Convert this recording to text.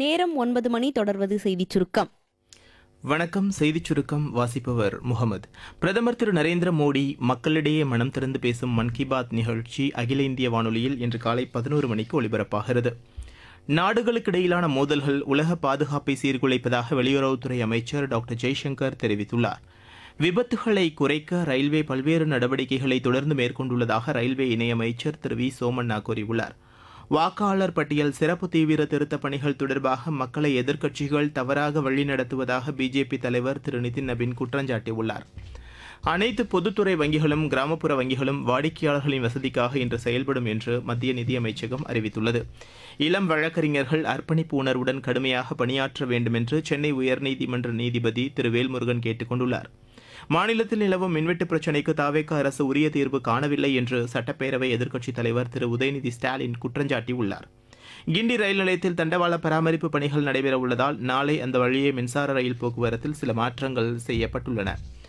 நேரம் ஒன்பது மணி தொடர்வது செய்திச் சுருக்கம் வணக்கம் செய்திச் சுருக்கம் வாசிப்பவர் முகமது பிரதமர் திரு நரேந்திர மோடி மக்களிடையே மனம் திறந்து பேசும் மன் கி பாத் நிகழ்ச்சி அகில இந்திய வானொலியில் இன்று காலை பதினோரு மணிக்கு ஒலிபரப்பாகிறது நாடுகளுக்கிடையிலான மோதல்கள் உலக பாதுகாப்பை சீர்குலைப்பதாக வெளியுறவுத்துறை அமைச்சர் டாக்டர் ஜெய்சங்கர் தெரிவித்துள்ளார் விபத்துகளை குறைக்க ரயில்வே பல்வேறு நடவடிக்கைகளை தொடர்ந்து மேற்கொண்டுள்ளதாக ரயில்வே இணையமைச்சர் திரு வி சோமண்ணா கூறியுள்ளார் வாக்காளர் பட்டியல் சிறப்பு தீவிர திருத்தப் பணிகள் தொடர்பாக மக்களை எதிர்க்கட்சிகள் தவறாக வழிநடத்துவதாக பிஜேபி தலைவர் திரு நிதின் நபின் குற்றஞ்சாட்டியுள்ளார் அனைத்து பொதுத்துறை வங்கிகளும் கிராமப்புற வங்கிகளும் வாடிக்கையாளர்களின் வசதிக்காக இன்று செயல்படும் என்று மத்திய நிதியமைச்சகம் அறிவித்துள்ளது இளம் வழக்கறிஞர்கள் அர்ப்பணிப்பு உணர்வுடன் கடுமையாக பணியாற்ற வேண்டும் என்று சென்னை உயர்நீதிமன்ற நீதிபதி திரு வேல்முருகன் கேட்டுக் கொண்டுள்ளார் மாநிலத்தில் நிலவும் மின்வெட்டு பிரச்சினைக்கு தாவேக அரசு உரிய தீர்வு காணவில்லை என்று சட்டப்பேரவை எதிர்க்கட்சித் தலைவர் திரு உதயநிதி ஸ்டாலின் குற்றஞ்சாட்டியுள்ளார் கிண்டி ரயில் நிலையத்தில் தண்டவாள பராமரிப்பு பணிகள் நடைபெற உள்ளதால் நாளை அந்த வழியே மின்சார ரயில் போக்குவரத்தில் சில மாற்றங்கள் செய்யப்பட்டுள்ளன